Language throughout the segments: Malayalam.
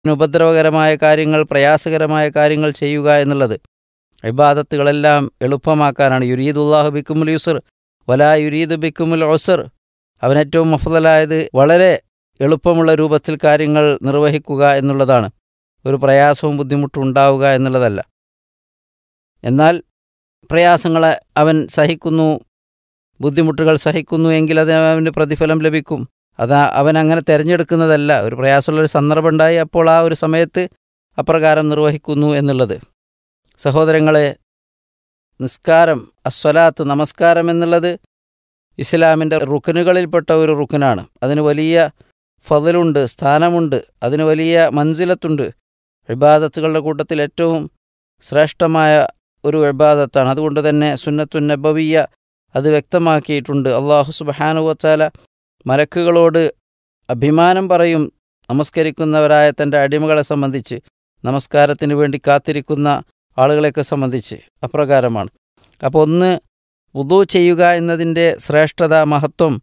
ഉപദ്രവകരമായ കാര്യങ്ങൾ പ്രയാസകരമായ കാര്യങ്ങൾ ചെയ്യുക എന്നുള്ളത് ഇബാദത്തുകളെല്ലാം എളുപ്പമാക്കാനാണ് യുരീദുല്ലാഹു ബിക്കുമുൽ യുസർ വലാ യുരീദു ബിക്കുമുൽ ഒസർ അവൻ ഏറ്റവും മഫദലായത് വളരെ എളുപ്പമുള്ള രൂപത്തിൽ കാര്യങ്ങൾ നിർവഹിക്കുക എന്നുള്ളതാണ് ഒരു പ്രയാസവും ബുദ്ധിമുട്ടും ഉണ്ടാവുക എന്നുള്ളതല്ല എന്നാൽ പ്രയാസങ്ങളെ അവൻ സഹിക്കുന്നു ബുദ്ധിമുട്ടുകൾ സഹിക്കുന്നു എങ്കിൽ അതിന് അവന് പ്രതിഫലം ലഭിക്കും അത് അവൻ അങ്ങനെ തിരഞ്ഞെടുക്കുന്നതല്ല ഒരു പ്രയാസമുള്ളൊരു സന്ദർഭം ഉണ്ടായി അപ്പോൾ ആ ഒരു സമയത്ത് അപ്രകാരം നിർവഹിക്കുന്നു എന്നുള്ളത് സഹോദരങ്ങളെ നിസ്കാരം അസ്വലാത്ത് നമസ്കാരം എന്നുള്ളത് ഇസ്ലാമിൻ്റെ റുക്കനുകളിൽപ്പെട്ട ഒരു റുക്കനാണ് അതിന് വലിയ ഫതിലുണ്ട് സ്ഥാനമുണ്ട് അതിന് വലിയ മൻസിലത്തുണ്ട് ഇബാദത്തുകളുടെ കൂട്ടത്തിൽ ഏറ്റവും ശ്രേഷ്ഠമായ ഒരു ഇബാദത്താണ് അതുകൊണ്ട് തന്നെ സുന്നത്തുൻ നബവിയ അത് വ്യക്തമാക്കിയിട്ടുണ്ട് അള്ളാഹു സുബാനുവച്ചാല മലക്കുകളോട് അഭിമാനം പറയും നമസ്കരിക്കുന്നവരായ തൻ്റെ അടിമകളെ സംബന്ധിച്ച് നമസ്കാരത്തിന് വേണ്ടി കാത്തിരിക്കുന്ന ആളുകളെയൊക്കെ സംബന്ധിച്ച് അപ്രകാരമാണ് അപ്പോൾ ഒന്ന് വുദു ചെയ്യുക എന്നതിൻ്റെ ശ്രേഷ്ഠത മഹത്വം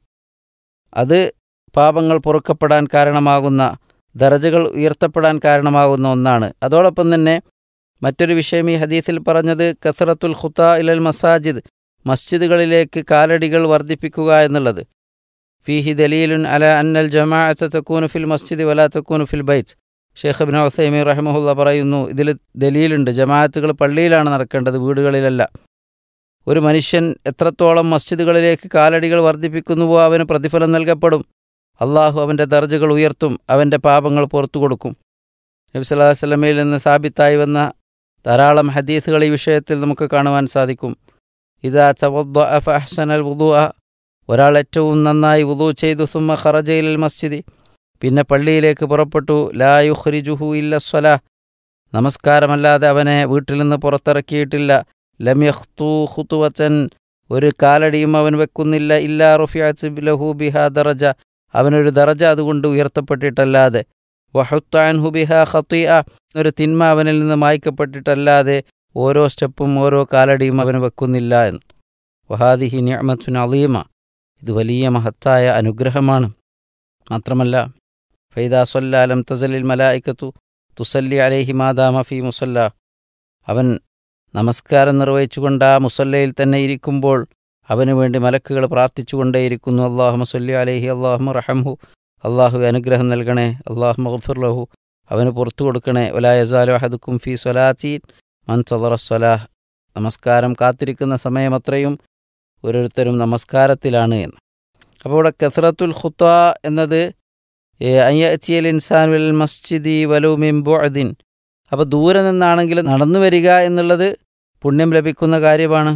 അത് പാപങ്ങൾ പൊറുക്കപ്പെടാൻ കാരണമാകുന്ന ദറജകൾ ഉയർത്തപ്പെടാൻ കാരണമാകുന്ന ഒന്നാണ് അതോടൊപ്പം തന്നെ മറ്റൊരു വിഷയം ഈ ഹദീസിൽ പറഞ്ഞത് കസറത്തുൽ ഖുത്ത ഇലൽ മസാജിദ് മസ്ജിദുകളിലേക്ക് കാലടികൾ വർദ്ധിപ്പിക്കുക എന്നുള്ളത് ഫീഹി ദലീലുൻ അല അന്നൽ ജമാഅത്ത് തക്കൂനു ഫിൽ മസ്ജിദ് വലാ തക്കൂനു ഫിൽ ബൈത്ത് ഷേഖ് ബിൻ ഹുസൈമി റഹ്മുല്ല പറയുന്നു ഇതിൽ ദലീലുണ്ട് ജമാഅത്തുകൾ പള്ളിയിലാണ് നടക്കേണ്ടത് വീടുകളിലല്ല ഒരു മനുഷ്യൻ എത്രത്തോളം മസ്ജിദുകളിലേക്ക് കാലടികൾ വർദ്ധിപ്പിക്കുന്നുവോ അവന് പ്രതിഫലം നൽകപ്പെടും അള്ളാഹു അവൻ്റെ ദർജകൾ ഉയർത്തും അവൻ്റെ പാപങ്ങൾ പുറത്തു കൊടുക്കും നബി സല്ലല്ലാഹു അലൈഹി വസല്ലമയിൽ നിന്ന് സാബിത്തായി വന്ന ധാരാളം ഹദീസുകൾ ഈ വിഷയത്തിൽ നമുക്ക് കാണുവാൻ സാധിക്കും ഇതാ ചവദ്ദ അഫ അഹ്സനൽ വുദു ഒരാൾ ഏറ്റവും നന്നായി വുദു ചെയ്തു സുമ്മ ഖറജയിൽ മസ്ജിദി പിന്നെ പള്ളിയിലേക്ക് പുറപ്പെട്ടു ലാ യുഖ്രിജുഹു ഇല്ല സ്വലാ നമസ്കാരമല്ലാതെ അവനെ വീട്ടിൽ നിന്ന് പുറത്തിറക്കിയിട്ടില്ല ലം യഖ്തു ഖുതുവത്തൻ ഒരു കാലടിയും അവൻ വെക്കുന്നില്ല ഇല്ലാ റുഫിഅത്ത് ലഹു ബിഹാ ദറജ അവനൊരു ദറജ അതുകൊണ്ട് ഉയർത്തപ്പെട്ടിട്ടല്ലാതെ വഹുത്താൻഹു ബിഹാ ഖത്തിഅ ഒരു തിന്മ അവനിൽ നിന്ന് മായ്ക്കപ്പെട്ടിട്ടല്ലാതെ ഓരോ സ്റ്റെപ്പും ഓരോ കാലടിയും അവന് വെക്കുന്നില്ല എന്ന് വഹാദിഹി നിഅമത്തുൻ അലീമ ഇത് വലിയ മഹത്തായ അനുഗ്രഹമാണ് മാത്രമല്ല ഫൈദാ സൊല്ലാലം തസലിൽ മലായിക്കത്തു തുസല്ലി അലേഹി മാദാമ ഫി മുസല്ല അവൻ നമസ്കാരം നിർവഹിച്ചുകൊണ്ട് ആ മുസല്ലയിൽ തന്നെ ഇരിക്കുമ്പോൾ അവനു വേണ്ടി മലക്കുകൾ പ്രാർത്ഥിച്ചുകൊണ്ടേയിരിക്കുന്നു അള്ളാഹു മസല്ലി അലേഹി അള്ളാഹു റഹംഹു അള്ളാഹു അനുഗ്രഹം നൽകണേ അള്ളാഹു മഹഫുർലഹു അവന് പുറത്തു കൊടുക്കണേ ഒലായസാലു അഹദുക്കും ഫി സൊലാത്തീൻ മൻ സലറസ്വലാഹ് നമസ്കാരം കാത്തിരിക്കുന്ന സമയമത്രയും ഓരോരുത്തരും നമസ്കാരത്തിലാണ് എന്ന് അപ്പോൾ ഇവിടെ കസറത്തുൽ ഖുത്ത എന്നത് അയ്യച്ചിയൽ ഇൻസാൻ വൽ മസ്ജിദി വലു മിംബുഅദിൻ അപ്പോൾ ദൂരെ നിന്നാണെങ്കിൽ നടന്നു വരിക എന്നുള്ളത് പുണ്യം ലഭിക്കുന്ന കാര്യമാണ്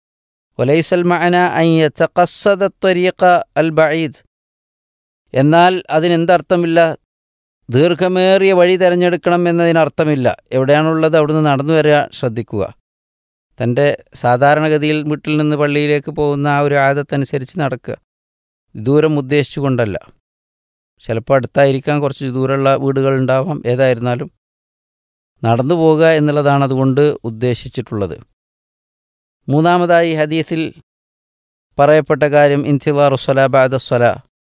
ഒലൈസൽ മഅന അയ്യ ചക്കസദത്വരീഖ അൽ ബഈദ് എന്നാൽ അതിനെന്തർത്ഥമില്ല ദീർഘമേറിയ വഴി തിരഞ്ഞെടുക്കണം എന്നതിനർത്ഥമില്ല എവിടെയാണുള്ളത് അവിടുന്ന് നടന്നു വരിക ശ്രദ്ധിക്കുക തൻ്റെ സാധാരണഗതിയിൽ വീട്ടിൽ നിന്ന് പള്ളിയിലേക്ക് പോകുന്ന ആ ഒരു ആദത്തനുസരിച്ച് നടക്കുക ദൂരം ഉദ്ദേശിച്ചുകൊണ്ടല്ല ചിലപ്പോൾ അടുത്തായിരിക്കാൻ കുറച്ച് ദൂരമുള്ള വീടുകളുണ്ടാവാം ഏതായിരുന്നാലും നടന്നു പോകുക എന്നുള്ളതാണ് അതുകൊണ്ട് ഉദ്ദേശിച്ചിട്ടുള്ളത് മൂന്നാമതായി ഹദീസിൽ പറയപ്പെട്ട കാര്യം ഇൻസിലാറു സ്വല ബാദ സ്വല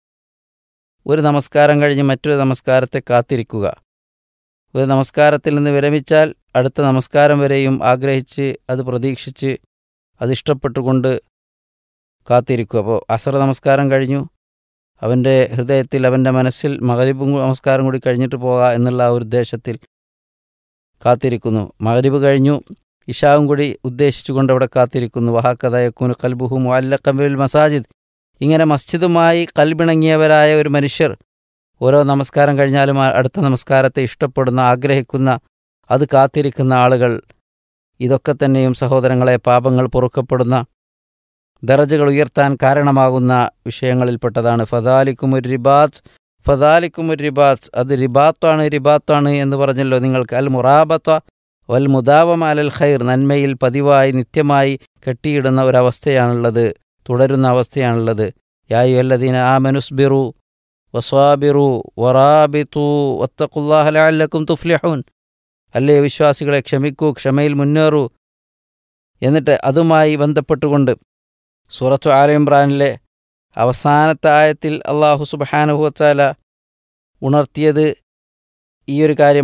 ഒരു നമസ്കാരം കഴിഞ്ഞ് മറ്റൊരു നമസ്കാരത്തെ കാത്തിരിക്കുക ഒരു നമസ്കാരത്തിൽ നിന്ന് വിരമിച്ചാൽ അടുത്ത നമസ്കാരം വരെയും ആഗ്രഹിച്ച് അത് പ്രതീക്ഷിച്ച് അതിഷ്ടപ്പെട്ടുകൊണ്ട് കാത്തിരിക്കുക അപ്പോൾ അസർ നമസ്കാരം കഴിഞ്ഞു അവൻ്റെ ഹൃദയത്തിൽ അവൻ്റെ മനസ്സിൽ മകരിബും നമസ്കാരം കൂടി കഴിഞ്ഞിട്ട് പോകാം എന്നുള്ള ആ ഒരു ഉദ്ദേശത്തിൽ കാത്തിരിക്കുന്നു മകരിബ് കഴിഞ്ഞു ഇഷാവും കൂടി ഉദ്ദേശിച്ചുകൊണ്ട് അവിടെ കാത്തിരിക്കുന്നു വഹാക്കഥയക്കൂന് കൽബുഹു മുഅല്ലക്കബിൽ മസാജിദ് ഇങ്ങനെ മസ്ജിദുമായി കൽബിണങ്ങിയവരായ ഒരു മനുഷ്യർ ഓരോ നമസ്കാരം കഴിഞ്ഞാലും അടുത്ത നമസ്കാരത്തെ ഇഷ്ടപ്പെടുന്ന ആഗ്രഹിക്കുന്ന അത് കാത്തിരിക്കുന്ന ആളുകൾ ഇതൊക്കെ തന്നെയും സഹോദരങ്ങളെ പാപങ്ങൾ പൊറുക്കപ്പെടുന്ന ദറജകൾ ഉയർത്താൻ കാരണമാകുന്ന വിഷയങ്ങളിൽപ്പെട്ടതാണ് ഫദാലിക്കും ഒരു റിബാത്ത് ഫദാലിക്കും ഒരു റിബാത്ത് അത് റിബാത്താണ് റിബാത്താണ് എന്ന് പറഞ്ഞല്ലോ നിങ്ങൾക്ക് അൽ മുറാബത്ത വൽ മുദാവമ അലൽ ഖൈർ നന്മയിൽ പതിവായി നിത്യമായി കെട്ടിയിടുന്ന ഒരവസ്ഥയാണുള്ളത് തുടരുന്ന അവസ്ഥയാണുള്ളത് യായു അല്ലദീന ആ മനുസ്ബിറു വസ്വാബിറു വറാബിത്തു വത്തഖുല്ലാഹലക്കും തുഫ്ലിഹൂൻ അല്ലേ വിശ്വാസികളെ ക്ഷമിക്കൂ ക്ഷമയിൽ മുന്നേറൂ എന്നിട്ട് അതുമായി ബന്ധപ്പെട്ടുകൊണ്ട് സൂറത്തു ആല ഇമ്രാനിലെ അവസാനത്തെ ആയത്തിൽ അള്ളാഹു സുബാനുഹുവച്ചാല ഉണർത്തിയത് ഈ ഒരു കാര്യം